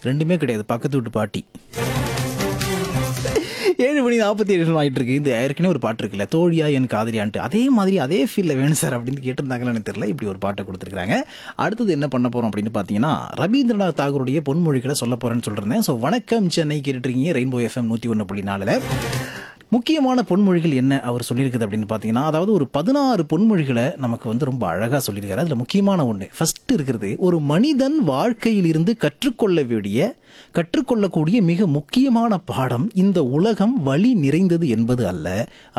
ரெண்டுமே கிடையாது பக்கத்து வீட்டு பாட்டி ஏழு மணி நாற்பத்தி ஏழு நிமிஷம் ஆகிட்டு இருக்கு இந்த ஏற்கனவே ஒரு பாட்டு இருக்குல்ல தோழியா என் காதலியான்ட்டு அதே மாதிரி அதே ஃபீல்டில் வேணும் சார் அப்படின்னு கேட்டிருந்தாங்கன்னு எனக்கு தெரியல இப்படி ஒரு பாட்டை கொடுத்துருக்காங்க அடுத்தது என்ன பண்ண போறோம் அப்படின்னு பார்த்தீங்கன்னா ரவீந்திரநாத் தாகூருடைய பொன்மொழிகளை சொல்ல போறேன்னு சொல்லிருந்தேன் ஸோ வணக்கம் சென்னை கேட்டுட்டு இருக்கீங்க ரெயின்போ எஃப்எம் நூற்றி ஒன்று புள்ளி நாலில் முக்கியமான பொன்மொழிகள் என்ன அவர் சொல்லியிருக்குது அப்படின்னு பார்த்தீங்கன்னா அதாவது ஒரு பதினாறு பொன்மொழிகளை நமக்கு வந்து ரொம்ப அழகாக சொல்லியிருக்காரு அதில் முக்கியமான ஒன்று ஃபர்ஸ்ட் இருக்கிறது ஒரு மனிதன் வாழ்க்கையில் இருந்து கற்றுக்கொள்ள வேண்டிய கற்றுக்கொள்ளக்கூடிய மிக முக்கியமான பாடம் இந்த உலகம் வழி நிறைந்தது என்பது அல்ல